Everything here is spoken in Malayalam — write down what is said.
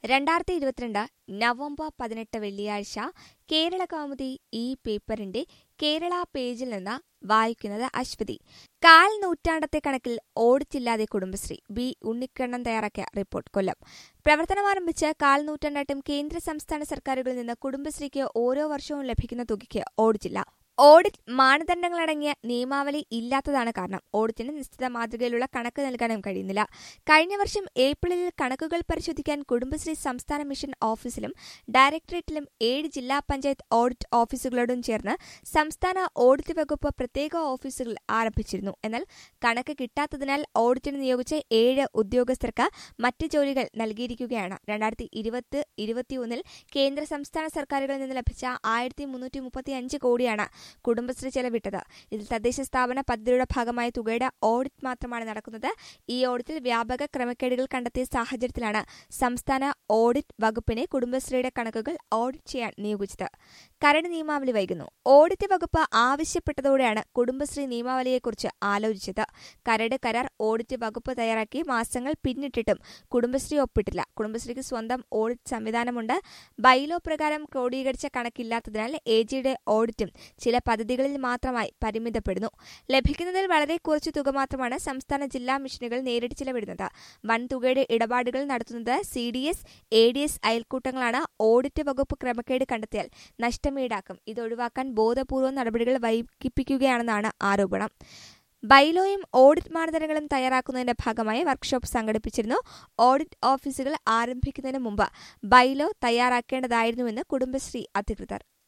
രണ്ടായിരത്തി ഇരുപത്തിരണ്ട് നവംബർ പതിനെട്ട് വെള്ളിയാഴ്ച കേരള കൗമുദി ഈ പേപ്പറിന്റെ കേരള പേജിൽ നിന്ന് വായിക്കുന്നത് അശ്വതി കാൽ നൂറ്റാണ്ടത്തെ കണക്കിൽ ഓടിച്ചില്ലാതെ കുടുംബശ്രീ ബി ഉണ്ണിക്കണ്ണൻ തയ്യാറാക്കിയ റിപ്പോർട്ട് കൊല്ലം പ്രവർത്തനമാരംഭിച്ച് കാൽ നൂറ്റാണ്ടായിട്ടും കേന്ദ്ര സംസ്ഥാന സർക്കാരുകളിൽ നിന്ന് കുടുംബശ്രീക്ക് ഓരോ വർഷവും ലഭിക്കുന്ന തുകയ്ക്ക് ഓടിച്ചില്ല ഓഡിറ്റ് മാനദണ്ഡങ്ങളടങ്ങിയ നിയമാവലി ഇല്ലാത്തതാണ് കാരണം ഓഡിറ്റിന് നിശ്ചിത മാതൃകയിലുള്ള കണക്ക് നൽകാനും കഴിയുന്നില്ല കഴിഞ്ഞ വർഷം ഏപ്രിലിൽ കണക്കുകൾ പരിശോധിക്കാൻ കുടുംബശ്രീ സംസ്ഥാന മിഷൻ ഓഫീസിലും ഡയറക്ടറേറ്റിലും ഏഴ് ജില്ലാ പഞ്ചായത്ത് ഓഡിറ്റ് ഓഫീസുകളോടും ചേർന്ന് സംസ്ഥാന ഓഡിറ്റ് വകുപ്പ് പ്രത്യേക ഓഫീസുകൾ ആരംഭിച്ചിരുന്നു എന്നാൽ കണക്ക് കിട്ടാത്തതിനാൽ ഓഡിറ്റിന് നിയോഗിച്ച ഏഴ് ഉദ്യോഗസ്ഥർക്ക് മറ്റ് ജോലികൾ നൽകിയിരിക്കുകയാണ് രണ്ടായിരത്തി ഇരുപത്തി ഇരുപത്തിയൊന്നിൽ കേന്ദ്ര സംസ്ഥാന സർക്കാരുകളിൽ നിന്ന് ലഭിച്ച ആയിരത്തി മുന്നൂറ്റി മുപ്പത്തി അഞ്ച് കോടിയാണ് കുടുംബശ്രീ ചെലവിട്ടത് ഇതിൽ തദ്ദേശ സ്ഥാപന പദ്ധതിയുടെ ഭാഗമായ തുകയുടെ ഓഡിറ്റ് മാത്രമാണ് നടക്കുന്നത് ഈ ഓഡിറ്റിൽ വ്യാപക ക്രമക്കേടുകൾ കണ്ടെത്തിയ സാഹചര്യത്തിലാണ് സംസ്ഥാന ഓഡിറ്റ് വകുപ്പിനെ കുടുംബശ്രീയുടെ കണക്കുകൾ ഓഡിറ്റ് ചെയ്യാൻ നിയോഗിച്ചത് കരട് നിയമാവലി വൈകുന്നു ഓഡിറ്റ് വകുപ്പ് ആവശ്യപ്പെട്ടതോടെയാണ് കുടുംബശ്രീ നിയമാവലിയെക്കുറിച്ച് ആലോചിച്ചത് കരട് കരാർ ഓഡിറ്റ് വകുപ്പ് തയ്യാറാക്കി മാസങ്ങൾ പിന്നിട്ടിട്ടും കുടുംബശ്രീ ഒപ്പിട്ടില്ല കുടുംബശ്രീക്ക് സ്വന്തം ഓഡിറ്റ് സംവിധാനമുണ്ട് ബൈലോ പ്രകാരം ക്രോഡീകരിച്ച കണക്കില്ലാത്തതിനാൽ എ ജിയുടെ ഓഡിറ്റും ചില പദ്ധതികളിൽ മാത്രമായി പരിമിതപ്പെടുന്നു ലഭിക്കുന്നതിൽ വളരെ കുറച്ച് തുക മാത്രമാണ് സംസ്ഥാന ജില്ലാ മിഷനുകൾ നേരിട്ട് ചിലവിടുന്നത് വൻ തുകയുടെ ഇടപാടുകൾ നടത്തുന്നത് C D S A D S അയൽക്കൂട്ടങ്ങളാണ് ഓഡിറ്റ് വകുപ്പ് ക്രമക്കേട് കണ്ടെത്തിയാൽ നഷ്ടം ഈടാക്കും ഇത് ഒഴിവാക്കാൻ ബോധപൂർവ്വം നടപടികൾ വൈകിപ്പിക്കുകയാണെന്നാണ് ആരോപണം ബൈലോയും ഓഡിറ്റ് മാനദണ്ഡങ്ങളും തയ്യാറാക്കുന്നതിന്റെ ഭാഗമായി വർക്ക്ഷോപ്പ് സംഘടിപ്പിച്ചിരുന്നു ഓഡിറ്റ് ഓഫീസുകൾ ആരംഭിക്കുന്നതിന് മുമ്പ് ബൈലോ തയ്യാറാക്കേണ്ടതായിരുന്നുവെന്ന് കുടുംബശ്രീ അധികൃതർ